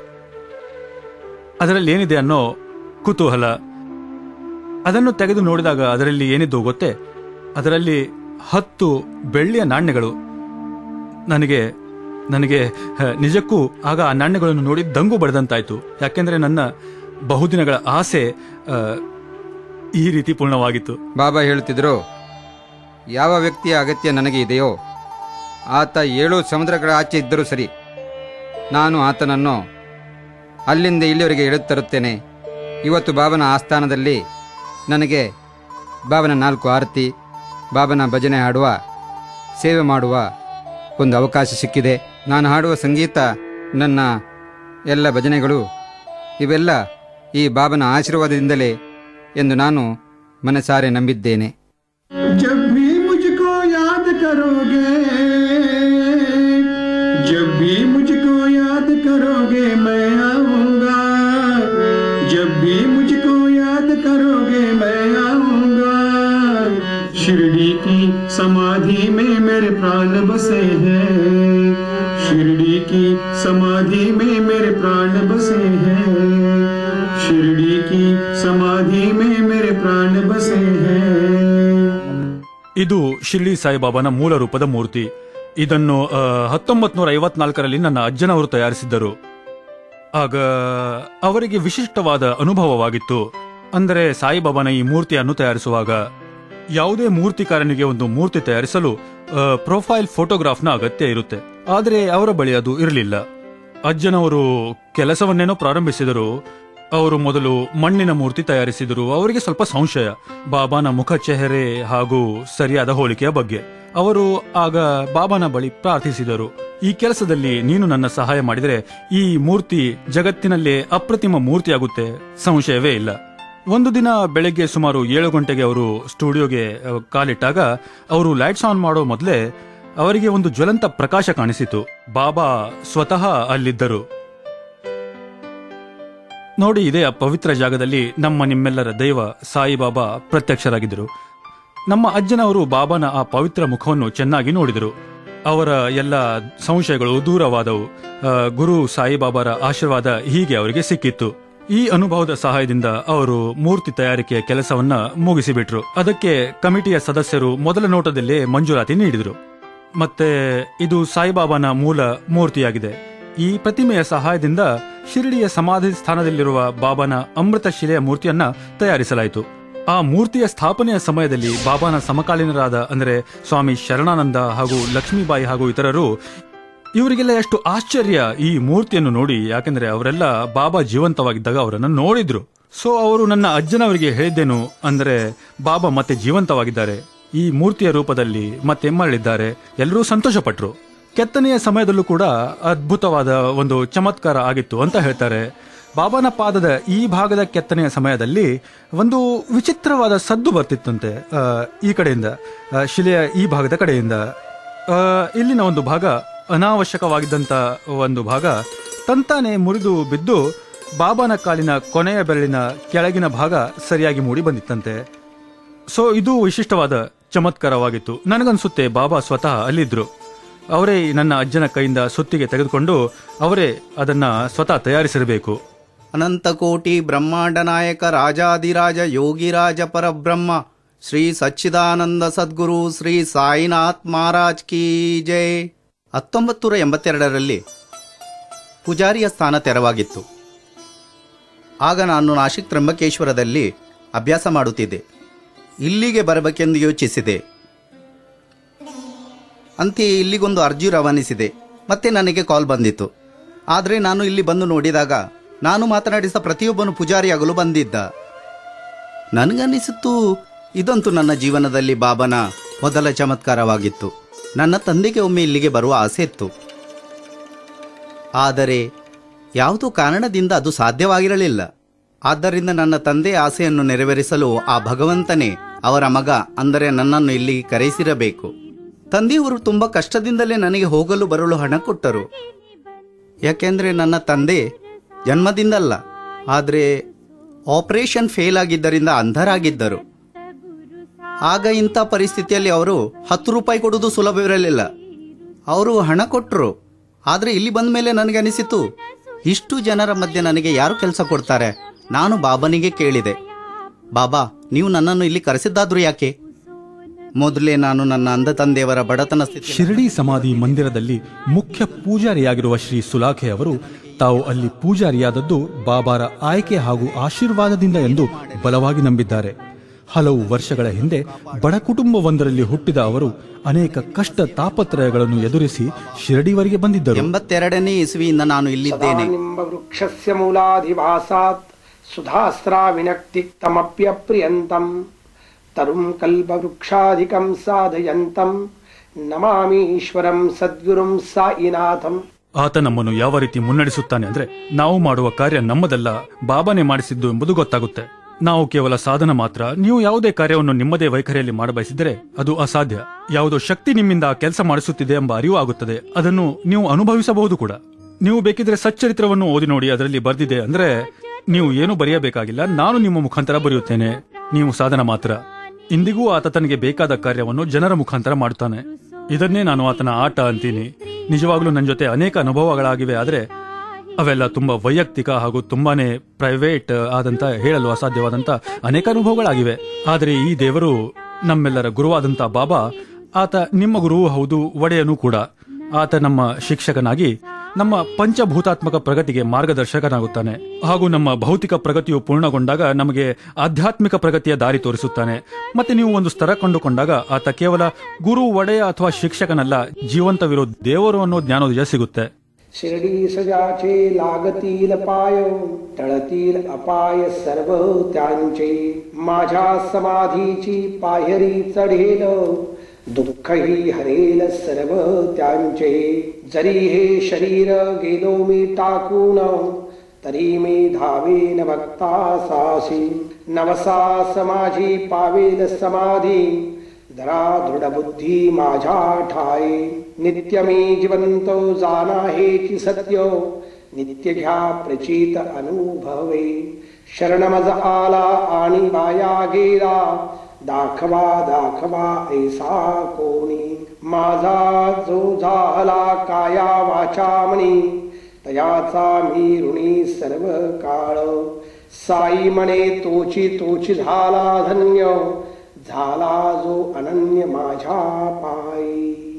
ಅದರಲ್ಲಿ ಏನಿದೆ ಅನ್ನೋ ಕುತೂಹಲ ಅದನ್ನು ತೆಗೆದು ನೋಡಿದಾಗ ಅದರಲ್ಲಿ ಏನಿದ್ದು ಗೊತ್ತೇ ಅದರಲ್ಲಿ ಹತ್ತು ಬೆಳ್ಳಿಯ ನಾಣ್ಯಗಳು ನನಗೆ ನನಗೆ ಹ, ನಿಜಕ್ಕೂ ಆಗ ಆ ನಾಣ್ಯಗಳನ್ನು ನೋಡಿ ದಂಗು ಬಡದಂತಾಯ್ತು ಯಾಕೆಂದ್ರೆ ನನ್ನ ಬಹುದಿನಗಳ ಆಸೆ ಆ, ಈ ರೀತಿ ಪೂರ್ಣವಾಗಿತ್ತು ಬಾಬಾ ಹೇಳುತ್ತಿದ್ರು ಯಾವ ವ್ಯಕ್ತಿಯ ಅಗತ್ಯ ನನಗೆ ಇದೆಯೋ ಆತ ಏಳು ಸಮುದ್ರಗಳ ಆಚೆ ಇದ್ದರೂ ಸರಿ ನಾನು ಆತನನ್ನು ಅಲ್ಲಿಂದ ಇಲ್ಲಿವರೆಗೆ ಎಳೆದು ಇವತ್ತು ಬಾಬನ ಆಸ್ಥಾನದಲ್ಲಿ ನನಗೆ ಬಾಬನ ನಾಲ್ಕು ಆರತಿ ಬಾಬನ ಭಜನೆ ಹಾಡುವ ಸೇವೆ ಮಾಡುವ ಒಂದು ಅವಕಾಶ ಸಿಕ್ಕಿದೆ ನಾನು ಹಾಡುವ ಸಂಗೀತ ನನ್ನ ಎಲ್ಲ ಭಜನೆಗಳು ಇವೆಲ್ಲ ಈ ಬಾಬನ ಆಶೀರ್ವಾದದಿಂದಲೇ ಎಂದು ನಾನು ಮನಸಾರೆ ನಂಬಿದ್ದೇನೆ जब भी मुझको याद करोगे जब भी मुझको याद करोगे मैं आऊंगा जब भी मुझको याद करोगे मैं आऊंगा शिरडी की समाधि में मेरे प्राण बसे हैं शिरडी की समाधि में मेरे प्राण बसे हैं शिरडी की समाधि में मेरे प्राण बसे हैं ಇದು ಶಿರ್ಡಿ ಸಾಯಿಬಾಬಾನ ಮೂಲ ರೂಪದ ಮೂರ್ತಿ ಇದನ್ನು ಹತ್ತೊಂಬತ್ ನೂರ ಐವತ್ನಾಲ್ಕರಲ್ಲಿ ನನ್ನ ಅಜ್ಜನವರು ತಯಾರಿಸಿದ್ದರು ಆಗ ಅವರಿಗೆ ವಿಶಿಷ್ಟವಾದ ಅನುಭವವಾಗಿತ್ತು ಅಂದರೆ ಸಾಯಿಬಾಬಾನ ಈ ಮೂರ್ತಿಯನ್ನು ತಯಾರಿಸುವಾಗ ಯಾವುದೇ ಮೂರ್ತಿಕಾರನಿಗೆ ಒಂದು ಮೂರ್ತಿ ತಯಾರಿಸಲು ಆ, ಪ್ರೊಫೈಲ್ ಫೋಟೋಗ್ರಾಫ್ನ ಅಗತ್ಯ ಇರುತ್ತೆ ಆದರೆ ಅವರ ಬಳಿ ಅದು ಇರಲಿಲ್ಲ ಅಜ್ಜನವರು ಕೆಲಸವನ್ನೇನೋ ಪ್ರಾರಂಭಿಸಿದರು ಅವರು ಮೊದಲು ಮಣ್ಣಿನ ಮೂರ್ತಿ ತಯಾರಿಸಿದರು ಅವರಿಗೆ ಸ್ವಲ್ಪ ಸಂಶಯ ಬಾಬಾನ ಮುಖ ಚೆಹರೆ ಹಾಗೂ ಸರಿಯಾದ ಹೋಲಿಕೆಯ ಬಗ್ಗೆ ಅವರು ಆಗ ಬಾಬಾನ ಬಳಿ ಪ್ರಾರ್ಥಿಸಿದರು ಈ ಕೆಲಸದಲ್ಲಿ ನೀನು ನನ್ನ ಸಹಾಯ ಮಾಡಿದರೆ ಈ ಮೂರ್ತಿ ಜಗತ್ತಿನಲ್ಲೇ ಅಪ್ರತಿಮ ಮೂರ್ತಿಯಾಗುತ್ತೆ ಸಂಶಯವೇ ಇಲ್ಲ ಒಂದು ದಿನ ಬೆಳಗ್ಗೆ ಸುಮಾರು ಏಳು ಗಂಟೆಗೆ ಅವರು ಸ್ಟುಡಿಯೋಗೆ ಅಹ್, ಕಾಲಿಟ್ಟಾಗ ಅವರು ಲೈಟ್ಸ್ ಆನ್ ಮಾಡೋ ಮೊದಲೇ ಅವರಿಗೆ ಒಂದು ಜ್ವಲಂತ ಪ್ರಕಾಶ ಕಾಣಿಸಿತು ಬಾಬಾ ಸ್ವತಃ ಅಲ್ಲಿದ್ದರು ನೋಡಿ ಇದೇ ಆ ಪವಿತ್ರ ಜಾಗದಲ್ಲಿ ನಮ್ಮ ನಿಮ್ಮೆಲ್ಲರ ದೈವ ಸಾಯಿಬಾಬಾ ಪ್ರತ್ಯಕ್ಷರಾಗಿದ್ದರು ನಮ್ಮ ಅಜ್ಜನವರು ಬಾಬಾನ ಆ ಪವಿತ್ರ ಮುಖವನ್ನು ಚೆನ್ನಾಗಿ ನೋಡಿದರು ಅವರ ಎಲ್ಲ ಸಂಶಯಗಳು ದೂರವಾದವು ಆ, ಗುರು ಸಾಯಿಬಾಬಾರ ಆಶೀರ್ವಾದ ಹೀಗೆ ಅವರಿಗೆ ಸಿಕ್ಕಿತ್ತು ಈ ಅನುಭವದ ಸಹಾಯದಿಂದ ಅವರು ಮೂರ್ತಿ ತಯಾರಿಕೆಯ ಕೆಲಸವನ್ನ ಮುಗಿಸಿಬಿಟ್ರು ಅದಕ್ಕೆ ಕಮಿಟಿಯ ಸದಸ್ಯರು ಮೊದಲ ನೋಟದಲ್ಲೇ ಮಂಜೂರಾತಿ ನೀಡಿದರು ಮತ್ತೆ ಇದು ಸಾಯಿಬಾಬಾನ ಮೂಲ ಮೂರ್ತಿಯಾಗಿದೆ ಈ ಪ್ರತಿಮೆಯ ಸಹಾಯದಿಂದ ಶಿರಡಿಯ ಸಮಾಧಿ ಸ್ಥಾನದಲ್ಲಿರುವ ಬಾಬಾನ ಅಮೃತ ಶಿಲೆಯ ಮೂರ್ತಿಯನ್ನ ತಯಾರಿಸಲಾಯಿತು ಆ ಮೂರ್ತಿಯ ಸ್ಥಾಪನೆಯ ಸಮಯದಲ್ಲಿ ಬಾಬಾನ ಸಮಕಾಲೀನರಾದ ಅಂದರೆ ಸ್ವಾಮಿ ಶರಣಾನಂದ ಹಾಗೂ ಲಕ್ಷ್ಮೀಬಾಯಿ ಹಾಗೂ ಇತರರು ಇವರಿಗೆಲ್ಲ ಎಷ್ಟು ಆಶ್ಚರ್ಯ ಈ ಮೂರ್ತಿಯನ್ನು ನೋಡಿ ಯಾಕೆಂದ್ರೆ ಅವರೆಲ್ಲ ಬಾಬಾ ಜೀವಂತವಾಗಿದ್ದಾಗ ಅವರನ್ನು ನೋಡಿದ್ರು ಸೊ ಅವರು ನನ್ನ ಅಜ್ಜನವರಿಗೆ ಹೇಳಿದ್ದೇನು ಅಂದರೆ ಬಾಬಾ ಮತ್ತೆ ಜೀವಂತವಾಗಿದ್ದಾರೆ ಈ ಮೂರ್ತಿಯ ರೂಪದಲ್ಲಿ ಮತ್ತೆ ಮರಳಿದ್ದಾರೆ ಎಲ್ಲರೂ ಸಂತೋಷಪಟ್ರು ಕೆತ್ತನೆಯ ಸಮಯದಲ್ಲೂ ಕೂಡ ಅದ್ಭುತವಾದ ಒಂದು ಚಮತ್ಕಾರ ಆಗಿತ್ತು ಅಂತ ಹೇಳ್ತಾರೆ ಬಾಬಾನ ಪಾದದ ಈ ಭಾಗದ ಕೆತ್ತನೆಯ ಸಮಯದಲ್ಲಿ ಒಂದು ವಿಚಿತ್ರವಾದ ಸದ್ದು ಬರ್ತಿತ್ತಂತೆ ಆ, ಈ ಕಡೆಯಿಂದ ಆ, ಶಿಲೆಯ ಈ ಭಾಗದ ಕಡೆಯಿಂದ ಆ, ಇಲ್ಲಿನ ಒಂದು ಭಾಗ ಅನಾವಶ್ಯಕವಾಗಿದ್ದಂತ ಒಂದು ಭಾಗ ತಂತಾನೆ ಮುರಿದು ಬಿದ್ದು ಬಾಬಾನ ಕಾಲಿನ ಕೊನೆಯ ಬೆರಳಿನ ಕೆಳಗಿನ ಭಾಗ ಸರಿಯಾಗಿ ಮೂಡಿ ಬಂದಿತ್ತಂತೆ ಸೊ ಇದು ವಿಶಿಷ್ಟವಾದ ಚಮತ್ಕಾರವಾಗಿತ್ತು ನನಗನ್ಸುತ್ತೆ ಬಾಬಾ ಸ್ವತಃ ಅಲ್ಲಿದ್ರು ಅವರೇ ನನ್ನ ಅಜ್ಜನ ಕೈಯಿಂದ ಸುತ್ತಿಗೆ ತೆಗೆದುಕೊಂಡು ಅವರೇ ಅದನ್ನ ಸ್ವತಃ ತಯಾರಿಸಿರಬೇಕು ಅನಂತಕೋಟಿ ಬ್ರಹ್ಮಾಂಡ ನಾಯಕ ರಾಜಾದಿರಾಜ ಯೋಗಿರಾಜ ಪರಬ್ರಹ್ಮ ಶ್ರೀ ಸಚ್ಚಿದಾನಂದ ಸದ್ಗುರು ಶ್ರೀ ಸಾಯಿನಾಥ್ ಮಹಾರಾಜ್ ಕಿ ಜೈ ಹತ್ತೊಂಬತ್ತು ನೂರ ಎಂಬತ್ತೆರಡರಲ್ಲಿ ಪೂಜಾರಿಯ ಸ್ಥಾನ ತೆರವಾಗಿತ್ತು ಆಗ ನಾನು ನಾಶಿಕ್ ತ್ರಂಬಕೇಶ್ವರದಲ್ಲಿ ಅಭ್ಯಾಸ ಮಾಡುತ್ತಿದ್ದೆ ಇಲ್ಲಿಗೆ ಬರಬೇಕೆಂದು ಯೋಚಿಸಿದೆ ಅಂತೆಯೇ ಇಲ್ಲಿಗೊಂದು ಅರ್ಜಿ ರವಾನಿಸಿದೆ ಮತ್ತೆ ನನಗೆ ಕಾಲ್ ಬಂದಿತ್ತು ಆದರೆ ನಾನು ಇಲ್ಲಿ ಬಂದು ನೋಡಿದಾಗ ನಾನು ಮಾತನಾಡಿಸಿದ ಪ್ರತಿಯೊಬ್ಬನು ಪೂಜಾರಿಯಾಗಲು ಬಂದಿದ್ದ ನನಗನ್ನಿಸಿತ್ತು ಇದಂತೂ ನನ್ನ ಜೀವನದಲ್ಲಿ ಬಾಬನ ಮೊದಲ ಚಮತ್ಕಾರವಾಗಿತ್ತು ನನ್ನ ತಂದೆಗೆ ಒಮ್ಮೆ ಇಲ್ಲಿಗೆ ಬರುವ ಆಸೆ ಇತ್ತು ಆದರೆ ಯಾವುದೋ ಕಾರಣದಿಂದ ಅದು ಸಾಧ್ಯವಾಗಿರಲಿಲ್ಲ ಆದ್ದರಿಂದ ನನ್ನ ತಂದೆಯ ಆಸೆಯನ್ನು ನೆರವೇರಿಸಲು ಆ ಭಗವಂತನೇ ಅವರ ಮಗ ಅಂದರೆ ನನ್ನನ್ನು ಇಲ್ಲಿ ಕರೆಸಿರಬೇಕು ತಂದೆಯವರು ತುಂಬಾ ಕಷ್ಟದಿಂದಲೇ ನನಗೆ ಹೋಗಲು ಬರಲು ಹಣ ಕೊಟ್ಟರು ಯಾಕೆಂದ್ರೆ ನನ್ನ ತಂದೆ ಜನ್ಮದಿಂದಲ್ಲ ಆದರೆ ಆಪರೇಷನ್ ಫೇಲ್ ಆಗಿದ್ದರಿಂದ ಅಂಧರಾಗಿದ್ದರು ಆಗ ಇಂಥ ಪರಿಸ್ಥಿತಿಯಲ್ಲಿ ಅವರು ಹತ್ತು ರೂಪಾಯಿ ಕೊಡುವುದು ಸುಲಭವಿರಲಿಲ್ಲ ಅವರು ಹಣ ಕೊಟ್ಟರು ಆದರೆ ಇಲ್ಲಿ ಬಂದ ಮೇಲೆ ನನಗೆ ಅನಿಸಿತು ಇಷ್ಟು ಜನರ ಮಧ್ಯೆ ನನಗೆ ಯಾರು ಕೆಲಸ ಕೊಡ್ತಾರೆ ನಾನು ಬಾಬನಿಗೆ ಕೇಳಿದೆ ಬಾಬಾ ನೀವು ನನ್ನನ್ನು ಇಲ್ಲಿ ಕರೆಸಿದ್ದಾದ್ರೂ ಯಾಕೆ ಮೊದಲೇ ನಾನು ನನ್ನ ಅಂಧ ತಂದೆಯವರ ಬಡತನ ಸ್ಥಿತಿ ಶಿರಡಿ ಸಮಾಧಿ ಮಂದಿರದಲ್ಲಿ ಮುಖ್ಯ ಪೂಜಾರಿಯಾಗಿರುವ ಶ್ರೀ ಸುಲಾಖೆ ಅವರು ತಾವು ಅಲ್ಲಿ ಪೂಜಾರಿಯಾದದ್ದು ಬಾಬಾರ ಆಯ್ಕೆ ಹಾಗೂ ಆಶೀರ್ವಾದದಿಂದ ಎಂದು ಬಲವಾಗಿ ನಂಬಿದ್ದಾರೆ ಹಲವು ವರ್ಷಗಳ ಹಿಂದೆ ಬಡ ಕುಟುಂಬವೊಂದರಲ್ಲಿ ಹುಟ್ಟಿದ ಅವರು ಅನೇಕ ಕಷ್ಟ ತಾಪತ್ರಯಗಳನ್ನು ಎದುರಿಸಿ ಶಿರಡಿವರೆಗೆ ಬಂದಿದ್ದರು ಎಂಬತ್ತೆರಡನೇ ಇಸ್ವಿಯಿಂದ ನಾನು ಇಲ್ಲಿದ್ದೇನೆ निम्बवृक्षस्य मूलाधिवासात् सुधास्राविनक्तिक्तमप्यप्रियन्तम् तरुं कल्पवृक्षाधिकं साधयन्तं नमामि ईश्वरं सद्गुरुं साईनाथम् ಆತ ನಮ್ಮನ್ನು ಯಾವ ರೀತಿ ಮುನ್ನಡೆಸುತ್ತಾನೆ ಅಂದ್ರೆ ನಾವು ಮಾಡುವ ಕಾರ್ಯ ನಮ್ಮದಲ್ಲ ಬಾಬಾನೇ ಮಾಡಿಸಿದ್ದು ಎಂಬುದು ಗೊತ್ತಾಗುತ್ತೆ ನಾವು ಕೇವಲ ಸಾಧನ ಮಾತ್ರ ನೀವು ಯಾವುದೇ ಕಾರ್ಯವನ್ನು ನಿಮ್ಮದೇ ವೈಖರಿಯಲ್ಲಿ ಮಾಡಬಯಸಿದರೆ ಅದು ಅಸಾಧ್ಯ ಯಾವುದೋ ಶಕ್ತಿ ನಿಮ್ಮಿಂದ ಆ ಕೆಲಸ ಮಾಡಿಸುತ್ತಿದೆ ಎಂಬ ಅರಿವು ಆಗುತ್ತದೆ ಅದನ್ನು ನೀವು ಅನುಭವಿಸಬಹುದು ಕೂಡ ನೀವು ಬೇಕಿದ್ರೆ ಸಚ್ಚರಿತ್ರವನ್ನು ಓದಿ ನೋಡಿ ಅದರಲ್ಲಿ ಬರ್ದಿದೆ ಅಂದ್ರೆ ನೀವು ಏನು ಬರೆಯಬೇಕಾಗಿಲ್ಲ ನಾನು ನಿಮ್ಮ ಮುಖಾಂತರ ಬರೆಯುತ್ತೇನೆ ನೀವು ಸಾಧನ ಮಾತ್ರ ಇಂದಿಗೂ ಆತ ತನಗೆ ಬೇಕಾದ ಕಾರ್ಯವನ್ನು ಜನರ ಮುಖಾಂತರ ಮಾಡುತ್ತಾನೆ ಇದನ್ನೇ ನಾನು ಆತನ ಆಟ ಅಂತೀನಿ ನಿಜವಾಗ್ಲೂ ನನ್ನ ಜೊತೆ ಅನೇಕ ಅನುಭವಗಳಾಗಿವೆ ಆದ್ರೆ ಅವೆಲ್ಲ ತುಂಬಾ ವೈಯಕ್ತಿಕ ಹಾಗೂ ತುಂಬಾನೇ ಪ್ರೈವೇಟ್ ಆದಂತ ಹೇಳಲು ಅಸಾಧ್ಯವಾದಂತ ಅನೇಕ ಅನುಭವಗಳಾಗಿವೆ ಆದರೆ ಈ ದೇವರು ನಮ್ಮೆಲ್ಲರ ಗುರುವಾದಂತ ಬಾಬಾ ಆತ ನಿಮ್ಮ ಗುರುವು ಹೌದು ಒಡೆಯನೂ ಕೂಡ ಆತ ನಮ್ಮ ಶಿಕ್ಷಕನಾಗಿ ನಮ್ಮ ಪಂಚಭೂತಾತ್ಮಕ ಪ್ರಗತಿಗೆ ಮಾರ್ಗದರ್ಶಕನಾಗುತ್ತಾನೆ ಹಾಗೂ ನಮ್ಮ ಭೌತಿಕ ಪ್ರಗತಿಯು ಪೂರ್ಣಗೊಂಡಾಗ ನಮಗೆ ಆಧ್ಯಾತ್ಮಿಕ ಪ್ರಗತಿಯ ದಾರಿ ತೋರಿಸುತ್ತಾನೆ ಮತ್ತೆ ನೀವು ಒಂದು ಸ್ತರ ಕಂಡುಕೊಂಡಾಗ ಆತ ಕೇವಲ ಗುರು ಒಡೆಯ ಅಥವಾ ಶಿಕ್ಷಕನಲ್ಲ ಜೀವಂತವಿರೋ ದೇವರು ಅನ್ನೋ ಜ್ಞಾನೋದಯ ಸಿಗುತ್ತೆ शिर्डी सजाचे लागतील पाय टळतील अपाय सर्व त्यांचे माझ्या समाधीची पायरी चढेल दुःखही हरेल सर्व त्यांचे जरी हे शरीर गेलो मी टाकून तरी मी धावेन भक्ता सासी नवसा समाजी पावेल समाधी धरा दृढ बुद्धी माझ्या ठाई नित्य मी जिवंत जाना हेची सत्य नित्य घ्या प्रचित अनुभवे शरण मज आला आणि माया गेला दाखवा दाखवा ऐसा कोणी माझा जो झाला काया वाचा म्हणी तयाचा मी ऋणी सर्व काळ साई म्हणे तोची तोची झाला धन्य झाला जो अनन्य माझ्या पायी